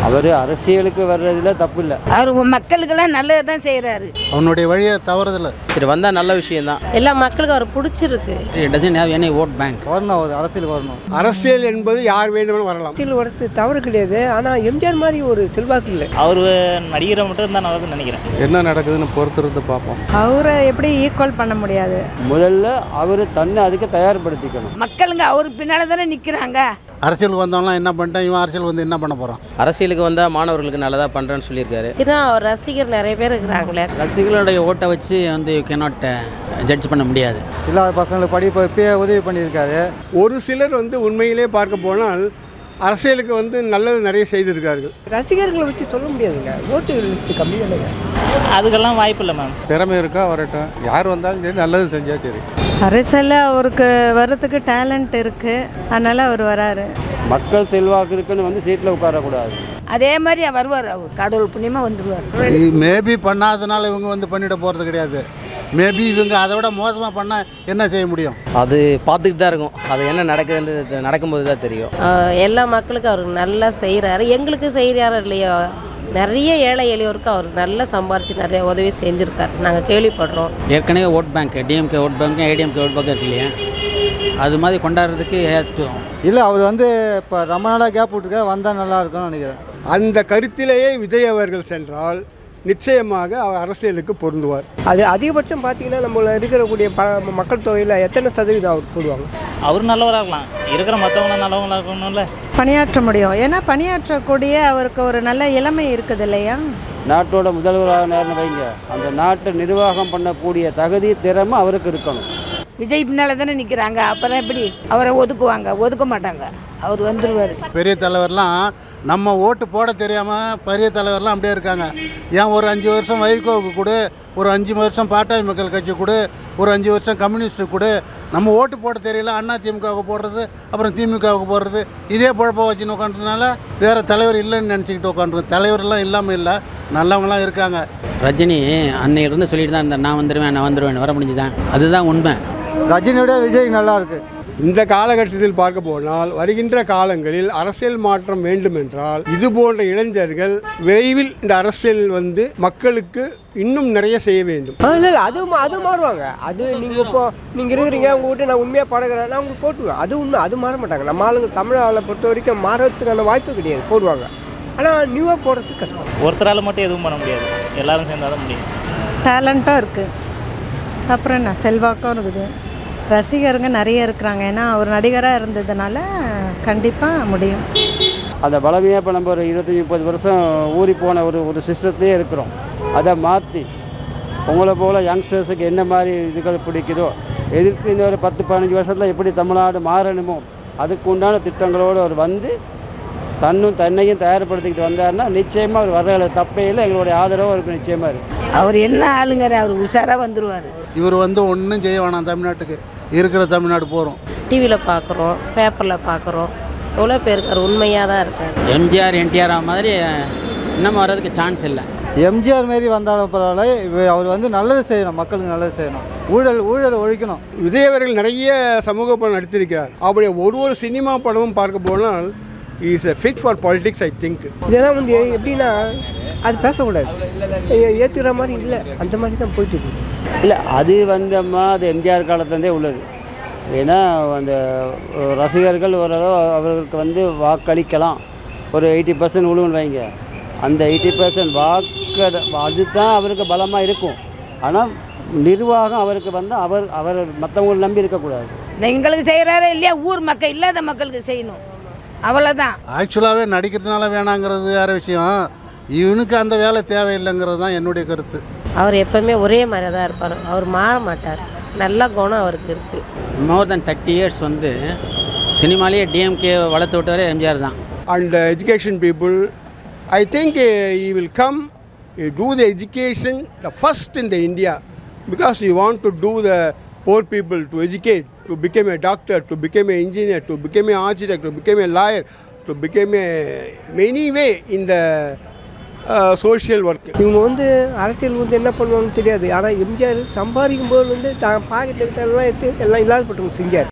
அவர் அரசியலுக்கு வர்றதுல தப்பு இல்லை அவர் மக்களுக்கெல்லாம் நல்லது தான் செய்கிறாரு அவனுடைய வழியை தவறுதில்லை சரி வந்தால் நல்ல விஷயம்தான் எல்லா மக்களுக்கும் அவர் பிடிச்சிருக்கு doesn't have any vote bank வரணும் அவர் அரசியலுக்கு வரணும் அரசியல் என்பது யார் வேண்டுமானும் வரலாம் அரசியல் வரது தவறு கிடையாது ஆனால் எம்ஜிஆர் மாதிரி ஒரு செல்வாக்கு இல்லை அவர் நடிகரை மட்டும் இருந்தால் நல்லதுன்னு நினைக்கிறேன் என்ன நடக்குதுன்னு பொறுத்திருந்து பார்ப்போம் அவரை எப்படி ஈக்குவல் பண்ண முடியாது முதல்ல அவர் தன்னை அதுக்கு தயார்படுத்திக்கணும் மக்களுங்க அவருக்கு பின்னால் தானே நிற்கிறாங்க அரசியலுக்கு வந்தவன்லாம் என்ன பண்ணிட்டான் இவன் அரசியல் வந்து என்ன பண்ண போகிறான் அரசியலுக்கு வந்தால் மாணவர்களுக்கு நல்லதாக பண்ணுறேன்னு சொல்லியிருக்காரு ஏன்னா அவர் ரசிகர் நிறைய பேர் இருக்கிறாங்களே ரசிகர்களுடைய ஓட்டை வச்சு வந்து யூ கேனாட் ஜட்ஜ் பண்ண முடியாது இல்லாத பசங்களுக்கு படிப்பு இப்பயே உதவி பண்ணியிருக்காரு ஒரு சிலர் வந்து உண்மையிலே பார்க்க போனால் அரசியலுக்கு வந்து நல்லது நிறைய செய்திருக்கார்கள் ரசிகர்களை வச்சு சொல்ல முடியாதுங்க ஓட்டு லிஸ்ட் கம்மியானங்க அதுக்கெல்லாம் வாய்ப்பு இல்லை மேம் திறமை இருக்கா வரட்டும் யார் வந்தாலும் சரி நல்லது செஞ்சா சரி அரசியலில் அவருக்கு வர்றதுக்கு டேலண்ட் இருக்குது அதனால் அவர் வராரு மக்கள் செல்வாக்கு இருக்குன்னு வந்து சீட்டில் உட்காரக்கூடாது அதே மாதிரி வருவார் அவர் கடவுள் புண்ணியமாக வந்துடுவார் மேபி பண்ணாதனால இவங்க வந்து பண்ணிட போகிறது கிடையாது மேபி இவங்க அதை விட மோசமாக பண்ணால் என்ன செய்ய முடியும் அது பார்த்துக்கிட்டு தான் இருக்கும் அது என்ன நடக்குதுன்னு நடக்கும்போது தான் தெரியும் எல்லா மக்களுக்கும் அவர் நல்லா செய்கிறாரு எங்களுக்கு செய்கிறாரு இல்லையோ நிறைய ஏழை எளியோருக்கு அவர் நல்லா சம்பாரித்து நிறைய உதவி செஞ்சுருக்காரு நாங்கள் கேள்விப்படுறோம் ஏற்கனவே ஓட் பேங்க் டிஎம்கே ஓட் பேங்க்கும் ஏடிஎம்கே ஓட் பேங்க் இருக்கு இல்லையா அது மாதிரி கொண்டாடுறதுக்கு ஹேஸ் டு இல்லை அவர் வந்து இப்போ ரொம்ப நாளாக கேப் விட்டுருக்க வந்தால் நல்லா இருக்கும்னு நினைக்கிறேன் அந்த கருத்திலேயே விஜய் அவர்கள் சென்றால் நிச்சயமாக அவர் அரசியலுக்கு பொருந்துவார் அது அதிகபட்சம் பார்த்தீங்கன்னா நம்மள இருக்கக்கூடிய ப மக்கள் தொகையில் எத்தனை சதவீதம் அவர் போடுவாங்க அவர் நல்லவராக இருக்கலாம் இருக்கிற மற்றவங்களும் நல்லவங்களா இருக்கணும்ல பணியாற்ற முடியும் ஏன்னா பணியாற்றக்கூடிய அவருக்கு ஒரு நல்ல இளமை இருக்குது இல்லையா நாட்டோட முதல்வராக நேரம் வைங்க அந்த நாட்டை நிர்வாகம் பண்ணக்கூடிய தகுதி திறமை அவருக்கு இருக்கணும் விஜய் பின்னால் தானே நிற்கிறாங்க அப்புறம் எப்படி அவரை ஒதுக்குவாங்க ஒதுக்க மாட்டாங்க அவர் வந்துடுவார் பெரிய தலைவர்லாம் நம்ம ஓட்டு போட தெரியாமல் பெரிய தலைவர்லாம் அப்படியே இருக்காங்க ஏன் ஒரு அஞ்சு வருஷம் வைகோவுக்கு கொடு ஒரு அஞ்சு வருஷம் பாட்டாளி மக்கள் கட்சி கொடு ஒரு அஞ்சு வருஷம் கம்யூனிஸ்ட்டு கொடு நம்ம ஓட்டு போட தெரியல அண்ணா திமுகவுக்கு போடுறது அப்புறம் திமுகவுக்கு போடுறது இதே குழப்பம் வச்சுன்னு உட்காந்துனால வேறு தலைவர் இல்லைன்னு நினச்சிக்கிட்டு உட்காந்துருக்கு தலைவர்லாம் இல்லாமல் இல்லை நல்லவங்களாம் இருக்காங்க ரஜினி அன்னையிலிருந்து சொல்லிட்டு தான் இருந்தார் நான் வந்துடுவேன் நான் வந்துடுவேன் வர முடிஞ்சுதான் அதுதான் உண்மை ரஜினியோட விஜய் நல்லா இருக்கு இந்த காலகட்டத்தில் பார்க்க போனால் வருகின்ற காலங்களில் அரசியல் மாற்றம் வேண்டுமென்றால் இது போன்ற இளைஞர்கள் விரைவில் இந்த அரசியல் வந்து மக்களுக்கு இன்னும் நிறைய செய்ய வேண்டும் இல்லை இல்லை அது அது மாறுவாங்க அது நீங்கள் இப்போ நீங்கள் இருக்கிறீங்க உங்கள்கிட்ட நான் உண்மையாக பழகிறேன் நான் உங்களுக்கு போட்டுவேன் அது உண்மை அது மாற மாட்டாங்க நம்ம ஆளுங்க தமிழ் ஆளை பொறுத்த வரைக்கும் மாறத்துக்கான வாய்ப்பு கிடையாது போடுவாங்க ஆனால் நியூவாக போடுறதுக்கு கஷ்டம் ஒருத்தரால் மட்டும் எதுவும் பண்ண முடியாது எல்லாரும் சேர்ந்தால் தான் முடியும் டேலண்ட்டாக இருக்குது அப்புறம் என்ன செல்வாக்கும் இருக்குது ரசிகருங்க நிறைய இருக்கிறாங்க ஏன்னா அவர் நடிகராக இருந்ததுனால கண்டிப்பாக முடியும் அதை பலமையாக இப்போ நம்ம ஒரு இருபத்தஞ்சி முப்பது வருஷம் ஊறி போன ஒரு ஒரு சிஸ்டத்தையே இருக்கிறோம் அதை மாற்றி உங்களை போல் யங்ஸ்டர்ஸுக்கு என்ன மாதிரி இதுகள் பிடிக்குதோ எதிர்த்து இன்னொரு பத்து பதினஞ்சு வருஷத்தில் எப்படி தமிழ்நாடு மாறணுமோ அதுக்கு உண்டான திட்டங்களோடு அவர் வந்து தன்னும் தன்னையும் தயார்படுத்திக்கிட்டு வந்தாருன்னா நிச்சயமாக அவர் வர்றதுல தப்பே இல்லை எங்களுடைய ஆதரவு அவருக்கு நிச்சயமாக இருக்குது அவர் என்ன ஆளுங்கிறார் அவர் உஷாராக வந்துடுவார் இவர் வந்து ஒன்றும் செய்ய வேணாம் தமிழ்நாட்டுக்கு இருக்கிற தமிழ்நாடு போகிறோம் டிவியில் பார்க்குறோம் பேப்பரில் பார்க்குறோம் எவ்வளோ பேர் இருக்கார் உண்மையாக தான் இருக்கார் எம்ஜிஆர் என்டிஆர் மாதிரி இன்னும் வர்றதுக்கு சான்ஸ் இல்லை எம்ஜிஆர் மாரி வந்தாலும் பரவாயில்ல இவ- அவர் வந்து நல்லது செய்யணும் மக்களுக்கு நல்லது செய்யணும் ஊழல் ஊழல் ஒழிக்கணும் விஜய் அவர்கள் நிறைய சமூக படம் நடித்திருக்கிறார் அவருடைய ஒரு ஒரு சினிமா படமும் பார்க்க போனால் is a fit for politics I think இதெல்லாம் வந்து எப்படின்னா அது பேசக்கூடாது ஏற்றுக்கிற மாதிரி இல்லை அந்த மாதிரி தான் போயிட்டு இருக்கு இல்லை அது வந்தம்மா அது எம்ஜிஆர் காலத்துலேருந்தே உள்ளது ஏன்னா அந்த ரசிகர்கள் ஓரளவு அவர்களுக்கு வந்து வாக்களிக்கலாம் ஒரு எயிட்டி பர்சன்ட் உழுவுன்னு வைங்க அந்த எயிட்டி பர்சன்ட் வாக்கு அதுதான் அவருக்கு பலமாக இருக்கும் ஆனால் நிர்வாகம் அவருக்கு வந்து அவர் அவர் மற்றவங்களை நம்பி இருக்கக்கூடாது எங்களுக்கு செய்கிறாரே இல்லையா ஊர் மக்கள் இல்லாத மக்களுக்கு செய்யணும் அவ்வளோதான் ஆக்சுவலாகவே நடிக்கிறதுனால வேணாங்கிறது வேறு விஷயம் இவனுக்கு அந்த வேலை தேவையில்லைங்கிறது தான் என்னுடைய கருத்து அவர் எப்பவுமே ஒரே மாதிரி தான் இருப்பார் அவர் மாற மாட்டார் நல்ல குணம் அவருக்கு இருக்குது மோர் தென் தேர்ட்டி இயர்ஸ் வந்து சினிமாலேயே டிஎம்கே வளர்த்து விட்டவரே எம்ஜிஆர் தான் and the education people i think uh, he will come uh, do the education the first in the india because we want to do the poor people to educate to become a doctor to become an engineer to become an architect to become a lawyer to become a many way in the social work இவங்க வந்து அரசியல் வந்து என்ன பண்ணுவாங்கன்னு தெரியாது ஆனால் எம்ஜிஆர் சம்பாதிக்கும் போது வந்து தான் பாக்கெட்டில் எல்லாம் எடுத்து எல்லாம் இல்லாதப்பட்டவங்க செஞ்சார்